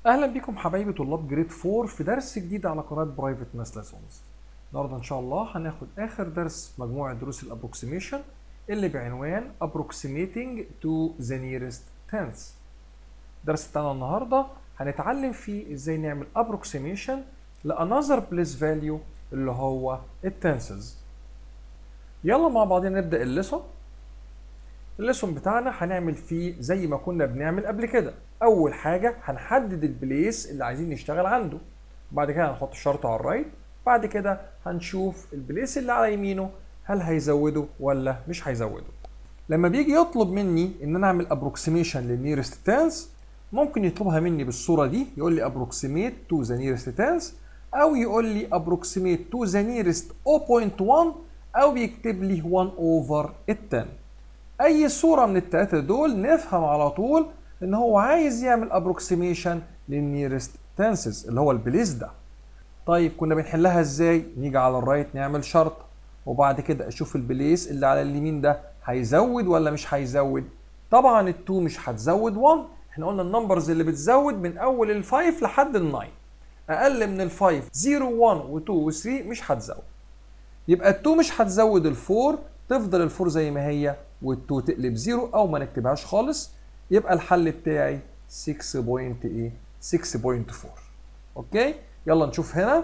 اهلا بكم حبايبي طلاب جريد 4 في درس جديد على قناه برايفت ماس ليسونز النهارده ان شاء الله هناخد اخر درس في مجموعه دروس الابروكسيميشن اللي بعنوان approximating to the nearest tense الدرس بتاعنا النهارده هنتعلم فيه ازاي نعمل approximation لانذر بليس فاليو اللي هو التنسز يلا مع بعضنا نبدا الليسون الليسون بتاعنا هنعمل فيه زي ما كنا بنعمل قبل كده اول حاجه هنحدد البليس اللي عايزين نشتغل عنده بعد كده هنحط شرطه على الرايت بعد كده هنشوف البليس اللي على يمينه هل هيزوده ولا مش هيزوده لما بيجي يطلب مني ان انا اعمل ابروكسيميشن للنيرست تنس ممكن يطلبها مني بالصوره دي يقول لي ابروكسيميت تو ذا نيرست تنس او يقول لي ابروكسيميت تو ذا نيرست 0.1 او يكتب لي 1 اوفر ال 10 اي صوره من الثلاثه دول نفهم على طول ان هو عايز يعمل ابروكسيميشن للنيرست تنسز اللي هو البليس ده طيب كنا بنحلها ازاي نيجي على الرايت نعمل شرط وبعد كده اشوف البليس اللي على اليمين ده هيزود ولا مش هيزود طبعا ال2 مش هتزود 1 احنا قلنا النمبرز اللي بتزود من اول ال5 لحد ال9 اقل من ال5 0 1 و2 و3 مش هتزود يبقى ال2 مش هتزود ال4 تفضل ال4 زي ما هي وال2 تقلب 0 او ما نكتبهاش خالص يبقى الحل بتاعي 6.8 6.4 اوكي يلا نشوف هنا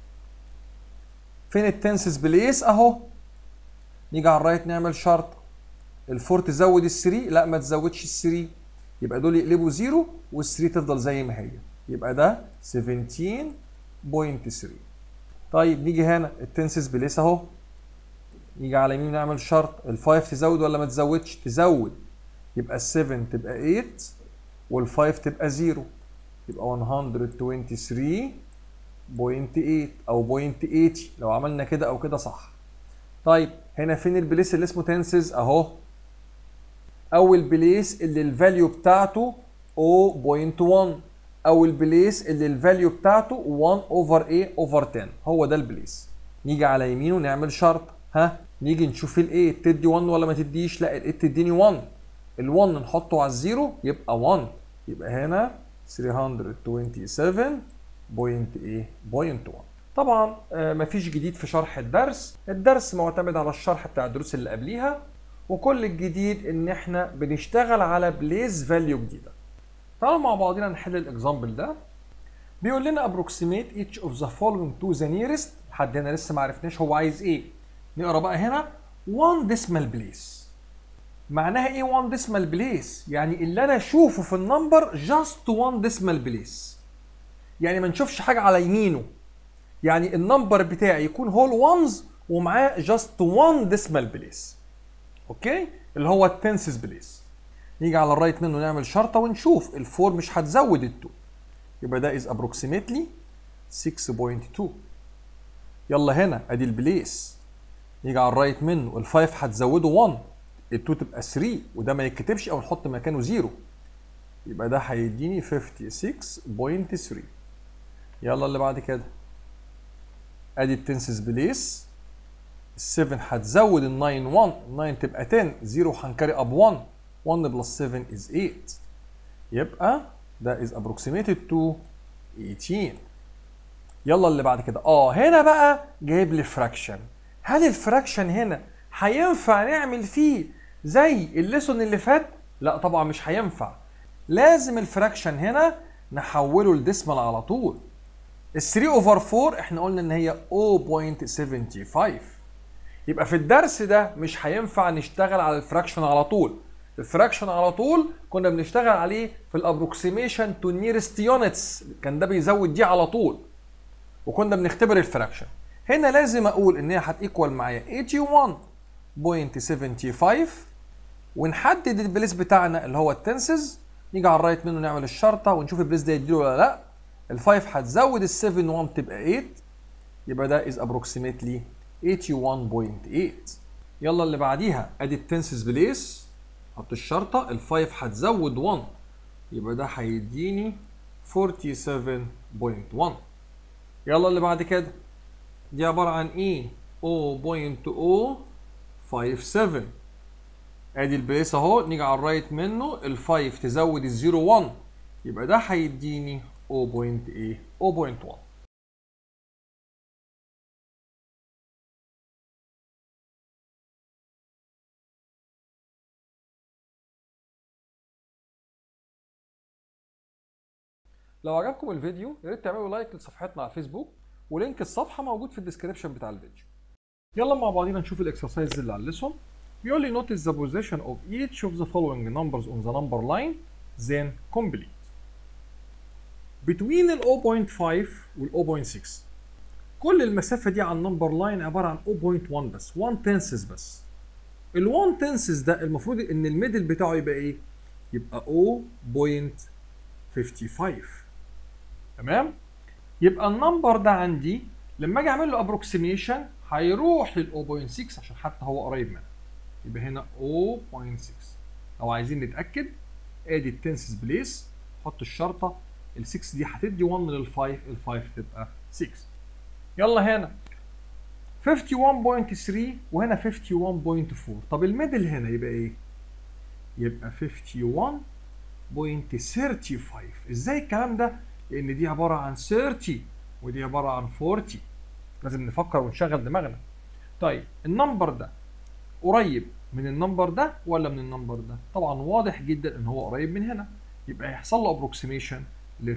فين التنسز بليس اهو نيجي على الرايت نعمل شرط الفور تزود ال3 لا ما تزودش ال3 يبقى دول يقلبوا 0 وال3 تفضل زي ما هي يبقى ده 17.3 طيب نيجي هنا التنسز بليس اهو نيجي على يمين نعمل شرط ال5 تزود ولا ما تزودش تزود يبقى ال7 تبقى 8 وال5 تبقى 0 يبقى 123.8 او 0.80 لو عملنا كده او كده صح طيب هنا فين البليس اللي اسمه تنسز اهو اول بليس اللي الفاليو بتاعته 0.1 او البليس اللي الفاليو بتاعته 1 اوفر ايه اوفر 10 هو ده البليس نيجي على يمينه نعمل شرط ها نيجي نشوف الايه تدي 1 ولا ما تديش لا الايه تديني 1 ال1 نحطه على الزيرو يبقى 1 يبقى هنا 327.8.1 طبعا آه مفيش جديد في شرح الدرس الدرس معتمد على الشرح بتاع الدروس اللي قبليها وكل الجديد ان احنا بنشتغل على بليس فاليو جديده تعالوا مع بعضنا نحل الاكزامبل ده بيقول لنا approximate each of the following to the nearest لحد هنا لسه ما عرفناش هو عايز ايه نقرا بقى هنا 1 decimal place معناها ايه 1 ديسمال بليس يعني اللي انا اشوفه في النمبر جاست 1 ديسمال بليس يعني ما نشوفش حاجه على يمينه يعني النمبر بتاعي يكون هول وانز ومعاه جاست 1 ديسمال بليس اوكي اللي هو التنسز بليس نيجي على الرايت منه نعمل شرطه ونشوف الفور مش هتزود ال2 يبقى ده از ابروكسيمتلي 6.2 يلا هنا ادي البليس نيجي على الرايت منه ال5 هتزوده 1 ال2 تبقى 3 وده ما يتكتبش او نحط مكانه 0 يبقى ده هيديني 56.3 يلا اللي بعد كده ادي التنسز بليس ال7 هتزود ال9 1 9 تبقى 10 0 هنكري اب 1 1 بلس 7 از 8 يبقى ده از approximated to 18 يلا اللي بعد كده اه هنا بقى جايب لي فراكشن هل الفراكشن هنا هينفع نعمل فيه زي الليسون اللي فات لا طبعا مش هينفع لازم الفراكشن هنا نحوله لديسمال على طول ال 3 اوفر 4 احنا قلنا ان هي 0.75 يبقى في الدرس ده مش هينفع نشتغل على الفراكشن على طول الفراكشن على طول كنا بنشتغل عليه في الابروكسيميشن تو نيرست يونتس كان ده بيزود دي على طول وكنا بنختبر الفراكشن هنا لازم اقول ان هي هتيكوال معايا 81.75 ونحدد البليس بتاعنا اللي هو التنسز نيجي على الرايت منه نعمل الشرطه ونشوف البليس ده يديله ولا لا ال5 هتزود ال7 1 تبقى 8 يبقى ده از approximately 81.8 يلا اللي بعديها ادي التنسز بليس حط الشرطه ال5 هتزود 1 يبقى ده هيديني 47.1 يلا اللي بعد كده دي عباره عن ايه 0.057 ادي البليس اهو نيجي على الرايت منه ال5 تزود ال0 1 يبقى ده هيديني 0.1 لو عجبكم الفيديو يا ريت تعملوا لايك لصفحتنا على الفيسبوك ولينك الصفحه موجود في الديسكربشن بتاع الفيديو يلا مع بعضينا نشوف الاكسرسايز اللي على الليسون بيقول لي notice the position of each of the following numbers on the number line then complete between ال 0.5 وال 0.6 كل المسافة دي على النمبر لاين عبارة عن 0.1 بس 1 تنسز بس ال 1 تنسز ده المفروض ان الميدل بتاعه يبقى ايه؟ يبقى 0.55 تمام؟ يبقى النمبر ده عندي لما اجي اعمل له ابروكسيميشن هيروح لل 0.6 عشان حتى هو قريب منها يبقى هنا 0.6 لو عايزين نتاكد ادي التنسز بليس حط الشرطه ال 6 دي هتدي 1 من ال 5 ال 5 تبقى 6 يلا هنا 51.3 وهنا 51.4 طب الميدل هنا يبقى ايه؟ يبقى 51.35 ازاي الكلام ده؟ لان دي عباره عن 30 ودي عباره عن 40 لازم نفكر ونشغل دماغنا طيب النمبر ده قريب من النمبر ده ولا من النمبر ده طبعا واضح جدا ان هو قريب من هنا يبقى هيحصل له ابروكسيميشن ل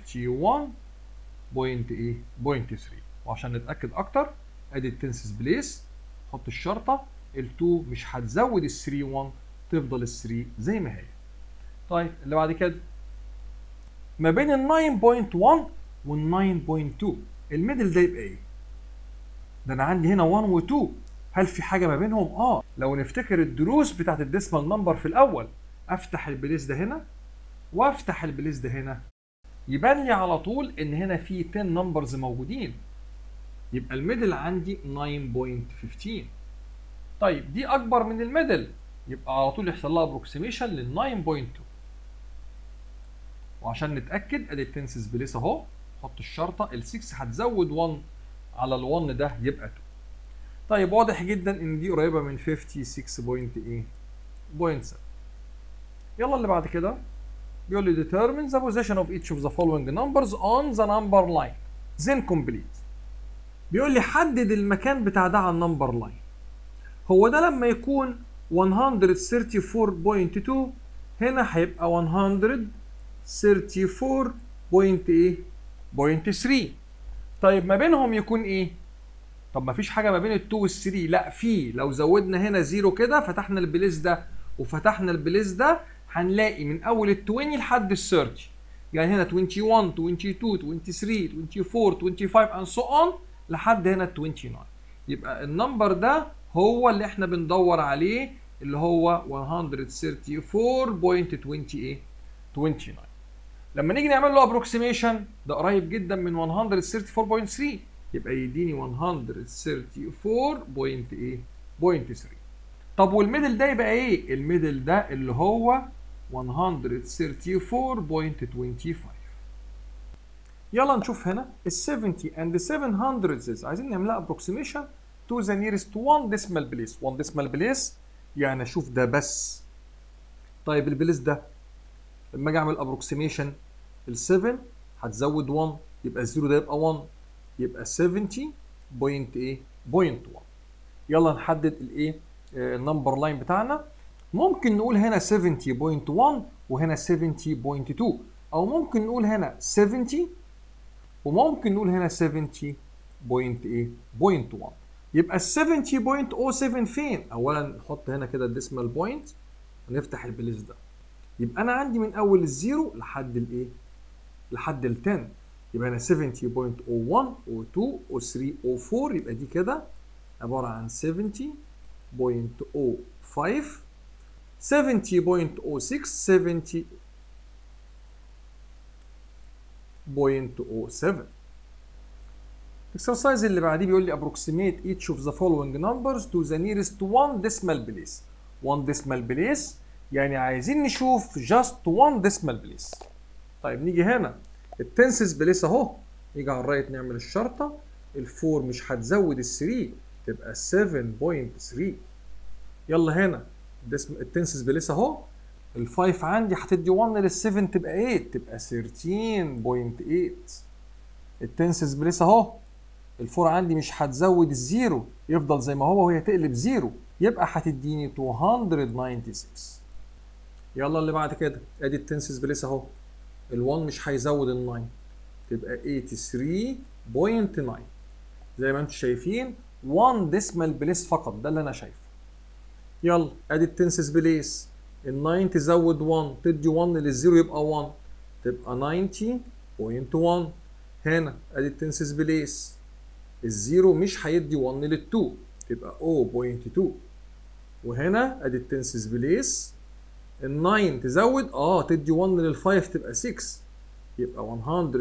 51.3 وعشان نتاكد اكتر ادي التنسز بليس حط الشرطه ال2 مش هتزود ال 3 1 تفضل ال 3 زي ما هي طيب اللي بعد كده ما بين ال 9.1 وال 9.2 الميدل ده يبقى ايه ده انا عندي هنا 1 و2 هل في حاجه ما بينهم اه لو نفتكر الدروس بتاعت الديسمال نمبر في الاول افتح البليس ده هنا وافتح البليس ده هنا يبان لي على طول ان هنا في 10 نمبرز موجودين يبقى الميدل عندي 9.15 طيب دي اكبر من الميدل يبقى على طول يحصل لها ابروكسيميشن لل 9.2 وعشان نتاكد ادي التنسز بليس اهو حط الشرطه ال 6 هتزود 1 على ال 1 ده يبقى 2 طيب واضح جدا ان دي قريبه من 56.8 0.7 يلا اللي بعد كده بيقول لي determine the position of each of the following numbers on the number line then complete بيقول لي حدد المكان بتاع ده على النمبر لاين هو ده لما يكون 134.2 هنا هيبقى 134.3 طيب ما بينهم يكون ايه طب ما فيش حاجه ما بين ال2 وال3 لا في لو زودنا هنا زيرو كده فتحنا البليس ده وفتحنا البليس ده هنلاقي من اول ال 20 لحد ال 30 يعني هنا 21 22 23 24 25 and so on لحد هنا ال 29 يبقى النمبر ده هو اللي احنا بندور عليه اللي هو 134.28 لما نيجي نعمل له ابروكسيميشن ده قريب جدا من 134.3 يبقى يديني 134.8.3 طب والميدل ده يبقى ايه؟ الميدل ده اللي هو 134.25 يلا نشوف هنا ال 70 and 700 عايزين نعملها approximation to the nearest one decimal place 1 decimal place يعني اشوف ده بس طيب البليس ده لما اجي اعمل approximation ال 7 هتزود 1 يبقى الزيرو ده يبقى 1 يبقى 70.8 يلا نحدد الايه النمبر لاين بتاعنا ممكن نقول هنا 70.1 وهنا 70.2 او ممكن نقول هنا 70 وممكن نقول هنا 70.8.1 يبقى ال 70.07 فين؟ اولا نحط هنا كده الديسمال بوينت ونفتح البليس ده يبقى انا عندي من اول الزيرو لحد الايه؟ لحد ال 10 يبقى هنا 70.01 و2 و3 و4 يبقى دي كده عباره عن 70.05 70.06 70 0.07 الاكسرسايز اللي بعديه بيقول لي approximate each of the following numbers to the nearest one decimal place one decimal place يعني عايزين نشوف just one decimal place طيب نيجي هنا التنسز بليس اهو نيجي على الرايت نعمل الشرطه الفور مش هتزود ال3 تبقى 7.3 يلا هنا التنسز بليس اهو ال 5 عندي هتدي 1 لل 7 تبقى 8 تبقى 13.8 التنسز بليس اهو الفور عندي مش هتزود الزيرو يفضل زي ما هو وهي تقلب زيرو يبقى هتديني 296 يلا اللي بعد كده ادي التنسز بليس اهو ال1 مش هيزود ال9 تبقى 83.9 زي ما انتم شايفين 1 ديسمال بليس فقط ده اللي انا شايفه يلا ادي التنسز بليس ال9 تزود 1 تدي 1 للزيرو يبقى 1 تبقى 90.1 هنا ادي التنسز بليس الزيرو مش هيدي 1 لل2 تبقى 0.2 وهنا ادي التنسز بليس ال9 تزود اه تدي 1 لل5 تبقى 6 يبقى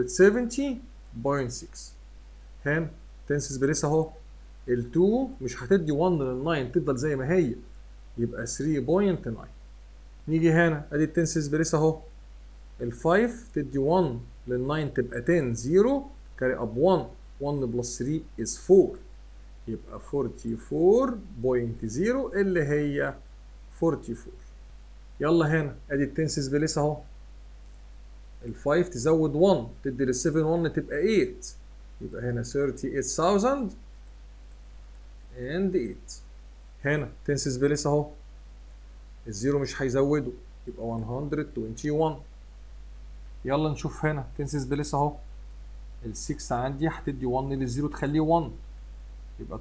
170.6 هنا تنسز بليس اهو ال2 مش هتدي 1 لل9 تفضل زي ما هي يبقى 3.9 نيجي هنا ادي التنسز بليس اهو ال5 تدي 1 لل9 تبقى 10 0 كاري اب 1 1 بلس 3 is 4 يبقى 44.0 اللي هي 44 يلا هنا ادي التنسز بليس اهو ال5 تزود 1 تدي لل7 1 تبقى 8 يبقى هنا 38000 and 8 هنا تنسز بليس اهو الزيرو مش هيزوده يبقى 121 يلا نشوف هنا تنسز بليس اهو ال 6 عندي هتدي 1 للزيرو تخليه 1 يبقى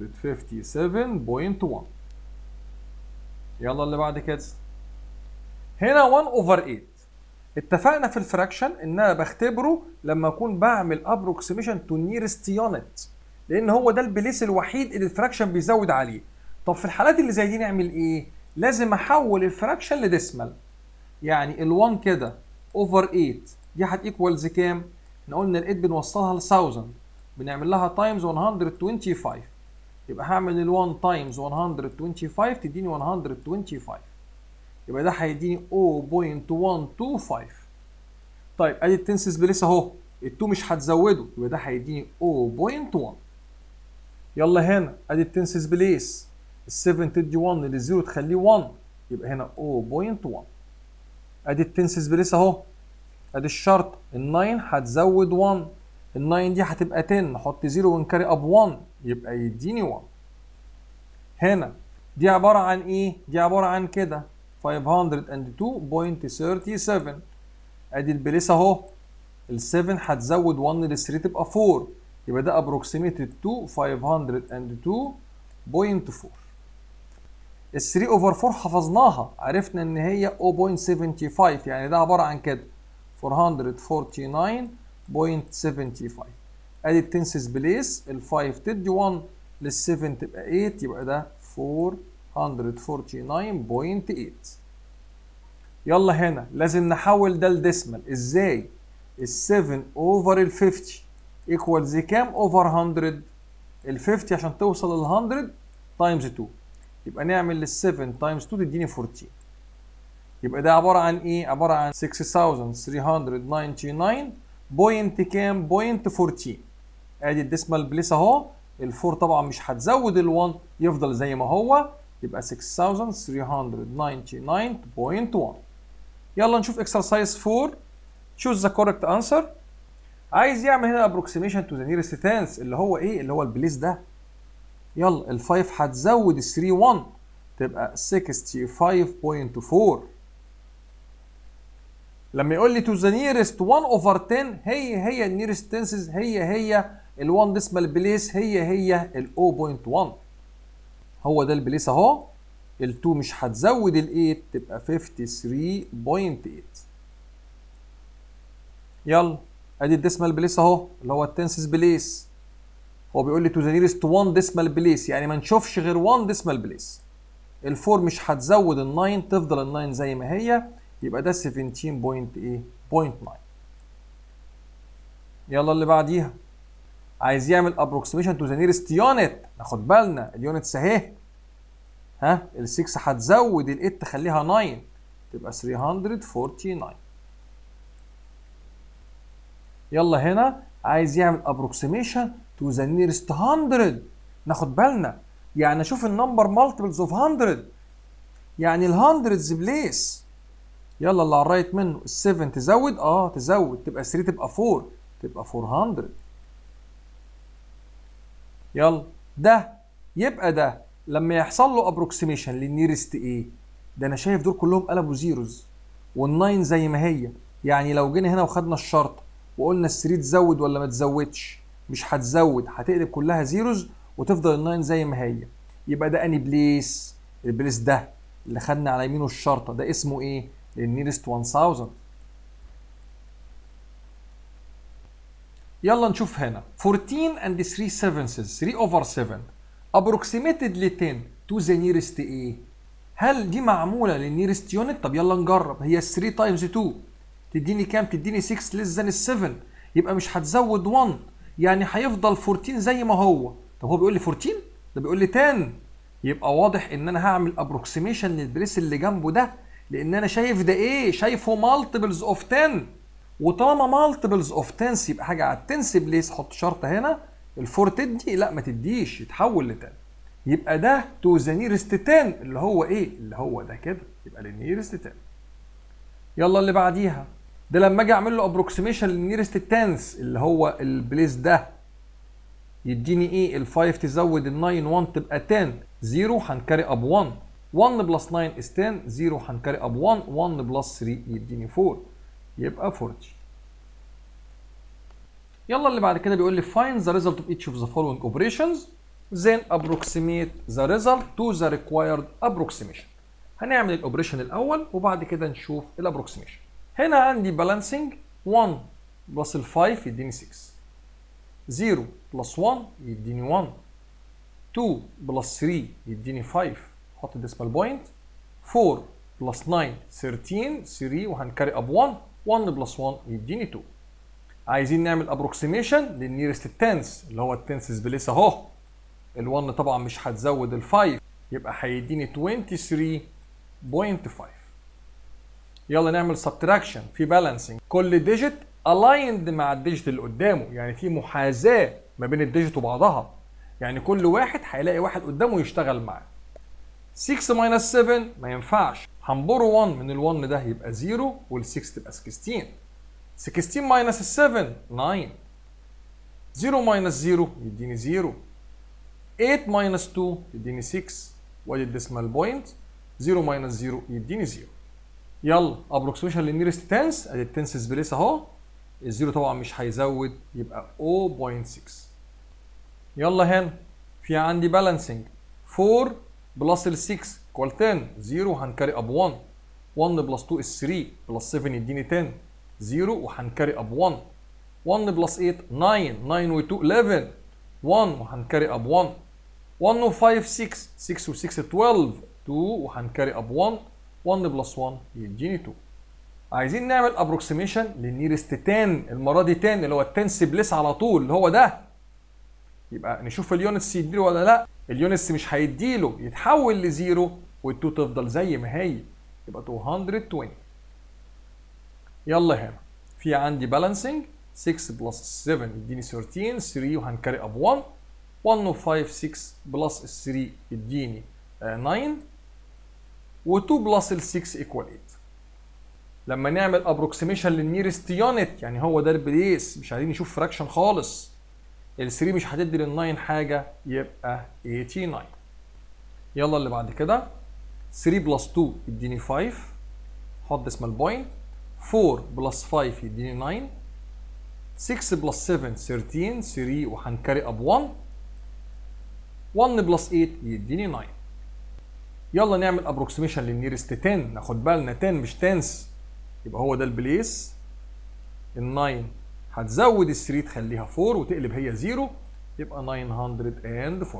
257.1 يلا اللي بعد كده هنا 1 اوفر 8 اتفقنا في الفراكشن ان انا بختبره لما اكون بعمل ابروكسيميشن تو نيرست يونت لان هو ده البليس الوحيد اللي الفراكشن بيزود عليه طب في الحالات اللي زي دي نعمل ايه لازم احول الفراكشن لديسمال يعني ال1 كده اوفر 8 دي هتيكوالز كام احنا قلنا ال8 بنوصلها ل 1000 بنعمل لها تايمز 125 يبقى هعمل ال1 تايمز 125 تديني 125 يبقى ده هيديني 0.125 طيب ادي التنسز بليس اهو ال2 مش هتزوده يبقى ده هيديني 0.1 يلا هنا ادي التنسز بليس ال7 تدي 1 للزيرو تخليه 1 يبقى هنا 0.1 ادي التنسز بليس اهو ادي الشرط ال9 هتزود 1 ال9 دي هتبقى 10 نحط 0 ونكاري اب 1 يبقى يديني 1 هنا دي عباره عن ايه دي عباره عن كده 502.37 ادي البليس اهو ال7 هتزود 1 لل 3 تبقى 4 يبقى ده approximated to 502.4 ال 3 اوفر 4 حفظناها عرفنا ان هي 0.75 يعني ده عباره عن كده 449.75 ادي التنسز بليس ال 5 تدي 1 لل 7 تبقى 8 يبقى ده 449.8 يلا هنا لازم نحول ده لديسمال ازاي ال 7 اوفر ال 50 ايكوالز كام اوفر 100 ال 50 عشان توصل لل 100 تايمز 2 يبقى نعمل لل 7 تايمز 2 تديني 14 يبقى ده عباره عن ايه عباره عن 6399 بوينت كام بوينت 14 ادي الديسمال بليس اهو ال4 طبعا مش هتزود ال1 يفضل زي ما هو يبقى 6399.1 يلا نشوف اكسرسايز 4 choose the correct answer عايز يعمل هنا approximation to the nearest tenth اللي هو ايه اللي هو البليس ده يلا ال5 هتزود ال3 1 تبقى 65.4 لما يقول لي to the nearest 1 over 10 هي هي النيرست تنسز هي هي ال1 ديسمال بليس هي هي ال 0.1 هو ده البليس اهو ال2 مش هتزود ال8 تبقى 53.8 يلا ادي الديسمال بليس اهو اللي هو التنسز بليس هو بيقول لي تو ذا نيرست 1 ديسمال بليس يعني ما نشوفش غير 1 ديسمال بليس ال4 مش هتزود ال9 تفضل ال9 زي ما هي يبقى ده 17.8 0.9 يلا اللي بعديها عايز يعمل ابروكسيميشن تو ذا نيرست يونت ناخد بالنا اليونتس اهي ها ال6 هتزود ال8 تخليها 9 تبقى 349 يلا هنا عايز يعمل ابروكسيميشن تو ذا نيرست 100 ناخد بالنا يعني اشوف النمبر مالتيبلز اوف 100 يعني ال100 بليس يلا اللي على الرايت منه ال 7 تزود اه تزود تبقى 3 تبقى 4 تبقى 400 يلا ده يبقى ده لما يحصل له ابروكسيميشن للنيرست ايه ده انا شايف دول كلهم قلبوا زيروز وال9 زي ما هي يعني لو جينا هنا وخدنا الشرط وقلنا ال3 تزود ولا ما تزودش مش هتزود هتقلب كلها زيروز وتفضل ال9 زي ما هي يبقى ده اني بليس البليس ده اللي خدنا على يمينه الشرطه ده اسمه ايه النيرست 1000 يلا نشوف هنا 14 and 3 sevenths 3 over 7 approximated ل 10 to the nearest ايه هل دي معموله للنيرست يونت طب يلا نجرب هي 3 تايمز 2 تديني كام تديني 6 less than 7 يبقى مش هتزود 1 يعني هيفضل 14 زي ما هو طب هو بيقول لي 14 ده بيقول لي 10 يبقى واضح ان انا هعمل ابروكسيميشن للبريس اللي جنبه ده لان انا شايف ده ايه شايفه مالتيبلز اوف 10 وطالما مالتيبلز اوف تنس يبقى حاجه على التنس بليس حط شرطه هنا الفور تدي لا ما تديش يتحول ل 10 يبقى ده تو ذا نيرست 10 اللي هو ايه اللي هو ده كده يبقى للنيرست 10 يلا اللي بعديها ده لما اجي اعمل له ابروكسيميشن للنيرست تنس اللي هو البليس ده يديني ايه ال5 تزود ال9 1 تبقى 10 0 هنكاري اب 1 1 بلس 9 is 10 0 هنكاري اب 1 1 بلس 3 يديني 4 يبقى 40 يلا اللي بعد كده بيقول لي find the result of each of the following operations then approximate the result to the required approximation هنعمل الاوبريشن الاول وبعد كده نشوف الابروكسيميشن هنا عندي balancing 1 بلس ال 5 يديني 6 0 بلس 1 يديني 1 2 بلس 3 يديني 5 حط ديسمال بوينت 4 بلس 9 13 3 وهنكاري اب 1 1 بلس 1 يديني 2 عايزين نعمل ابروكسيميشن للنيرست تنس اللي هو التنسز بليس اهو ال1 طبعا مش هتزود ال5 يبقى هيديني 23.5 يلا نعمل سبتراكشن في بالانسنج كل ديجيت الايند مع الديجيت اللي قدامه يعني في محاذاه ما بين الديجيت وبعضها يعني كل واحد هيلاقي واحد قدامه يشتغل معاه 6 ماينس 7 ما ينفعش هنبرو 1 من ال1 ده يبقى 0 وال6 تبقى 16 16 ماينس ال 7 9 0 ماينس 0 يديني 0 8 ماينس 2 يديني 6 وادي الديسمال بوينت 0 ماينس 0 يديني 0 يلا ابروكسيميشن للنيرست تنس ادي التنسز بليس اهو الزيرو طبعا مش هيزود يبقى 0.6 يلا هنا في عندي بالانسنج 4 بلس ال 6 ايكوال 10 0 هنكاري اب 1 1 بلس 2 is 3 بلس 7 يديني 10 0 وهنكاري اب 1 1 بلس 8 9 9 و 2 11 1 وهنكاري اب 1 1 و 5 6 6 و 6 12 2 وهنكاري اب 1 1 بلس 1 يديني 2 عايزين نعمل ابروكسيميشن للنيرست 10 المره دي 10 اللي هو التنس بليس على طول اللي هو ده يبقى نشوف اليونتس يديله ولا لا اليونتس مش هيديله يتحول لزيرو وال2 تفضل زي ما هي يبقى 220 يلا هنا في عندي بالانسنج 6 بلس 7 يديني 13 3 وهنكاري اب 1 1 و 5 6 بلس 3 يديني 9 و2 بلس ال 6 ايكوال 8 لما نعمل ابروكسيميشن للنيرست يونت يعني هو ده البليس مش عايزين نشوف فراكشن خالص ال 3 مش هتدي لل 9 حاجه يبقى 89 يلا اللي بعد كده 3 بلس 2 يديني 5 حط ديسمال بوينت 4 بلس 5 يديني 9 6 بلس 7 13 3 وهنكاري اب 1 1 بلس 8 يديني 9 يلا نعمل ابروكسيميشن للنيرست 10 ناخد بالنا 10 مش تنس يبقى هو ده البليس ال 9 هتزود ال 3 تخليها 4 وتقلب هي 0 يبقى 940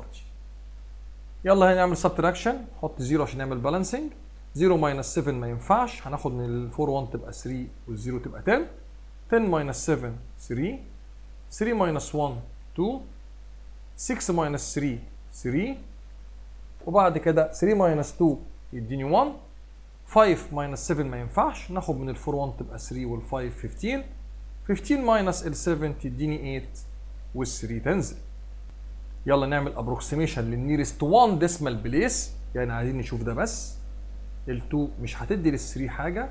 يلا هنعمل سبتراكشن حط 0 عشان نعمل بالانسنج 0 ماينس 7 ما ينفعش هناخد من ال 4 1 تبقى 3 وال 0 تبقى 10 10 ماينس 7 3 3 ماينس 1 2 6 ماينس 3 3 وبعد كده 3 ماينس 2 يديني 1 5 ماينس 7 ما ينفعش ناخد من ال 4 1 تبقى 3 وال 5 15 15 ماينس ال 7 تديني 8 وال 3 تنزل يلا نعمل ابروكسيميشن للنيرست 1 ديسمال بليس يعني عايزين نشوف ده بس ال 2 مش هتدي لل 3 حاجه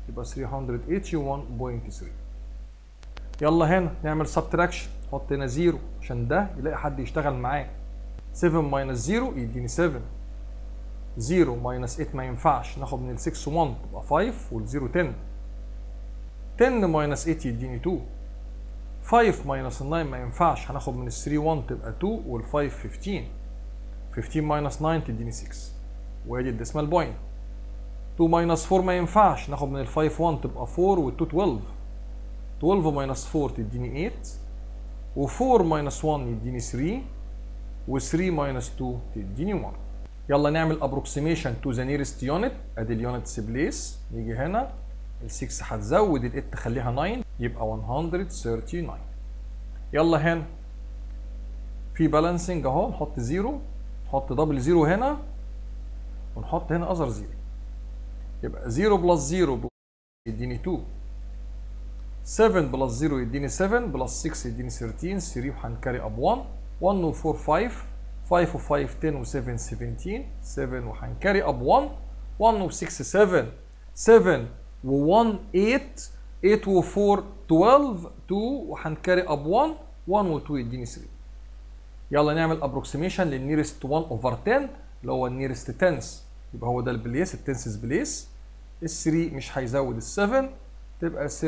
يبقى 381.3 يلا هنا نعمل سبتراكشن نحط هنا 0 عشان ده يلاقي حد يشتغل معاه 7 ماينس 0 يديني 7 0 ماينس 8 ما ينفعش ناخد من ال 6 1 تبقى 5 وال 0 10 10 ماينس 8 يديني 2 5 ماينس 9 ما ينفعش هناخد من ال 3 1 تبقى 2 وال 5 15 15 ماينس 9 تديني 6 وادي الديسمال بوينت 2 ماينس 4 ما ينفعش ناخد من ال 5 1 تبقى 4 وال 2 12 12 ماينس 4 تديني 8 و4 ماينس 1 يديني 3 و3 ماينس 2 تديني 1 يلا نعمل ابروكسيميشن تو ذا نيرست يونت ادي اليونتس بليس نيجي هنا ال 6 هتزود ال 8 تخليها 9 يبقى 139 يلا هنا في بالانسنج اهو نحط زيرو نحط دبل زيرو هنا ونحط هنا اذر زيرو يبقى 0 بلس 0 يديني 2 7 بلس 0 يديني 7 بلس 6 يديني 13 3 وهنكاري اب 1 1 و 4 5 5 و 5 10 و 7 17 7 وهنكاري اب 1 1 و 6 7 7 و 1 8 8 و 4 12 2 وهنكاري اب 1 1 و 2 يديني 3 يلا نعمل ابروكسيميشن للنيرست 1 اوفر 10 اللي هو النيرست تنس يبقى هو ده البليس التنسز بليس ال 3 مش هيزود ال 7 تبقى 32.7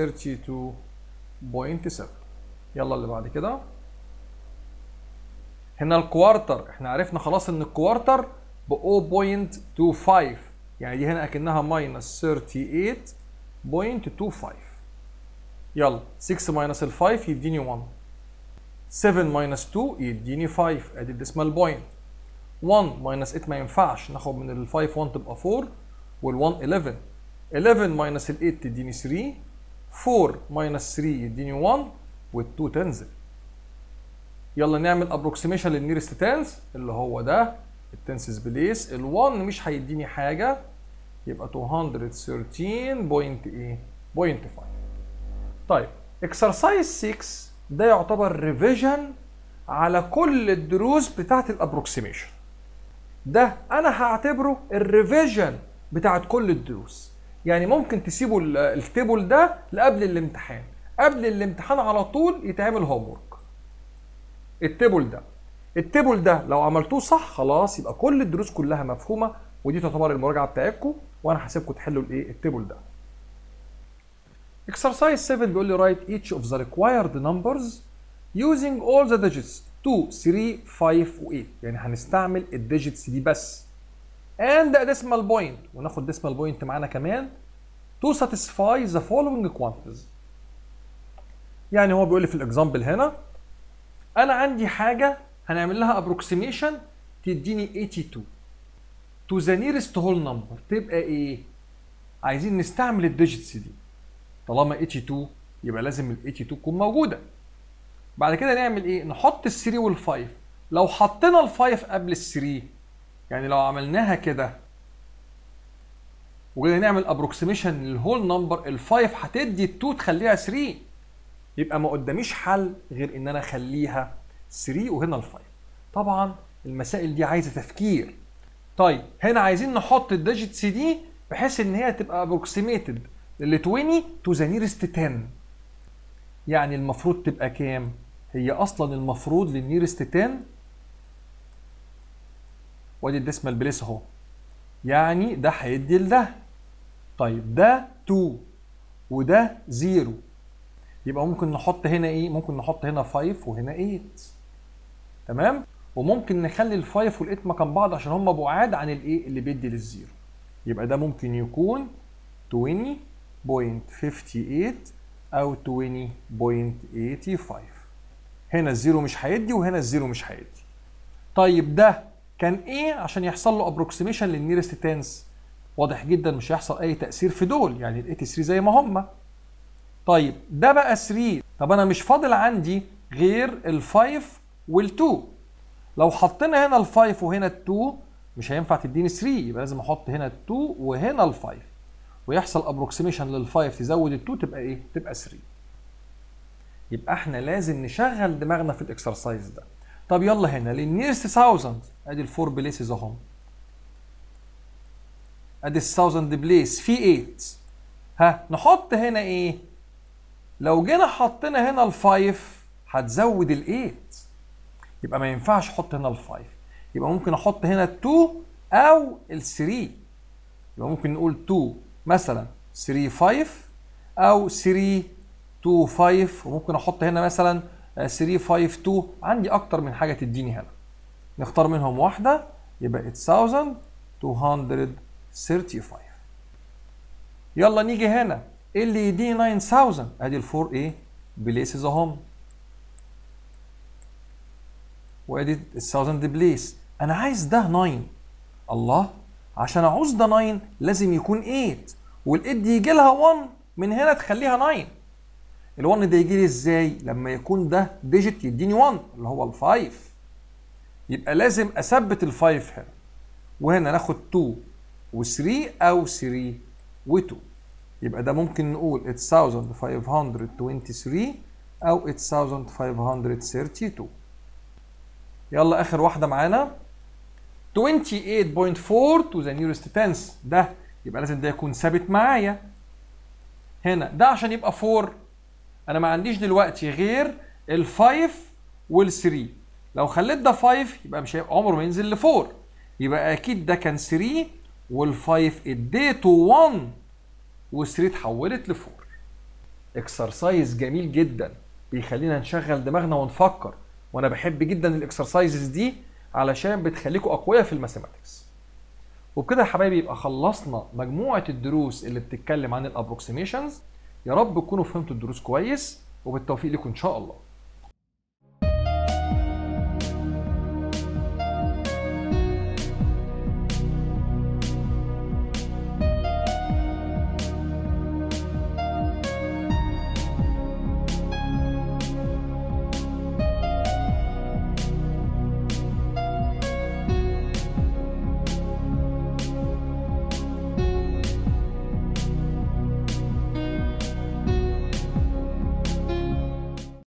يلا اللي بعد كده هنا الكوارتر احنا عرفنا خلاص ان الكوارتر ب 0.25 يعني دي هنا اكنها ماينس 38.25 يلا 6 ماينس ال 5 يديني 1 7 ماينس 2 يديني 5 ادي الديسمال بوينت 1 ماينس 8 ما ينفعش ناخد من ال 5 1 تبقى 4 وال 1 11 11 ماينس ال 8 تديني 3 4 ماينس 3 يديني 1 وال 2 تنزل يلا نعمل ابروكسيميشن للنيرست تنس اللي هو ده التنسز بليس ال 1 مش هيديني حاجه يبقى 213.8 طيب اكسرسايز 6 ده يعتبر ريفيجن على كل الدروس بتاعت الابروكسيميشن ده انا هعتبره الريفيجن بتاعت كل الدروس يعني ممكن تسيبوا التيبل ده لقبل الامتحان قبل الامتحان على طول يتعمل هوم ورك التيبل ده التيبل ده لو عملتوه صح خلاص يبقى كل الدروس كلها مفهومه ودي تعتبر المراجعه بتاعتكم وانا هسيبكم تحلوا الايه التيبل ده Exercise 7 بيقول لي write each of the required numbers using all the digits 2 3 5 و 8 يعني هنستعمل الديجيتس دي بس and a decimal point وناخد decimal point معانا كمان to satisfy the following quantities يعني هو بيقول لي في الاكزامبل هنا انا عندي حاجه هنعمل لها approximation تديني 82 to the nearest whole number تبقى ايه عايزين نستعمل الديجيتس دي طالما 82 يبقى لازم ال 82 تكون موجوده بعد كده نعمل ايه نحط ال 3 وال 5 لو حطينا ال 5 قبل ال 3 يعني لو عملناها كده وجينا نعمل ابروكسيميشن للهول نمبر ال 5 هتدي ال 2 تخليها 3 يبقى ما قداميش حل غير ان انا اخليها 3 وهنا ال 5 طبعا المسائل دي عايزه تفكير طيب هنا عايزين نحط الديجيتس دي بحيث ان هي تبقى ابروكسيميتد لل 20 تو ذا نيرست 10 يعني المفروض تبقى كام؟ هي اصلا المفروض للنيرست 10 وادي الديسمال بليس اهو يعني ده هيدي لده طيب ده 2 وده 0 يبقى ممكن نحط هنا ايه؟ ممكن نحط هنا 5 وهنا 8 تمام؟ وممكن نخلي ال 5 وال 8 مكان بعض عشان هم بعاد عن الايه؟ اللي بيدي للزيرو يبقى ده ممكن يكون 20.58 او 20.85 هنا الزيرو مش هيدي وهنا الزيرو مش هيدي طيب ده كان ايه عشان يحصل له ابروكسيميشن للنيرست تنس واضح جدا مش هيحصل اي تاثير في دول يعني ال 83 زي ما هم طيب ده بقى 3 طب انا مش فاضل عندي غير ال5 وال2 لو حطينا هنا ال5 وهنا ال2 مش هينفع تديني 3 يبقى لازم احط هنا ال2 وهنا ال5 ويحصل ابروكسيميشن لل5 تزود ال2 تبقى ايه؟ تبقى 3 يبقى احنا لازم نشغل دماغنا في الاكسرسايز ده طب يلا هنا للنيرست 1000 ادي الفور بليسز اهم ادي ال 1000 بليس في 8 ها نحط هنا ايه لو جينا حطينا هنا الفايف هتزود الايت يبقى ما ينفعش احط هنا الفايف يبقى ممكن احط هنا التو او الثري يبقى ممكن نقول 2 مثلا 3 5 او 3 2 5 وممكن احط هنا مثلا 3 5 2 عندي اكتر من حاجه تديني هنا نختار منهم واحده يبقى 8235 يلا نيجي هنا ايه اللي يديني 9000 ادي الفور ايه بليسز اهم وادي ال 1000 بليس انا عايز ده 9 الله عشان اعوز ده 9 لازم يكون 8 وال8 دي يجي لها 1 من هنا تخليها 9 ال1 ده يجي لي ازاي لما يكون ده ديجيت يديني 1 اللي هو ال5 يبقى لازم اثبت ال5 هنا وهنا ناخد 2 و3 او 3 و2 يبقى ده ممكن نقول 8523 او 8532 يلا اخر واحده معانا 28.4 to the nearest tenth ده يبقى لازم ده يكون ثابت معايا هنا ده عشان يبقى 4 انا ما عنديش دلوقتي غير ال5 وال3 لو خليت ده 5 يبقى مش هيبقى عمره ما ينزل ل 4 يبقى اكيد ده كان 3 وال5 اديته 1 و3 اتحولت ل 4 اكسرسايز جميل جدا بيخلينا نشغل دماغنا ونفكر وانا بحب جدا الاكسرسايزز دي علشان بتخليكم اقوياء في الماثيماتكس وبكده يا حبايبي يبقى خلصنا مجموعه الدروس اللي بتتكلم عن الابروكسيميشنز يا رب تكونوا فهمتوا الدروس كويس وبالتوفيق لكم ان شاء الله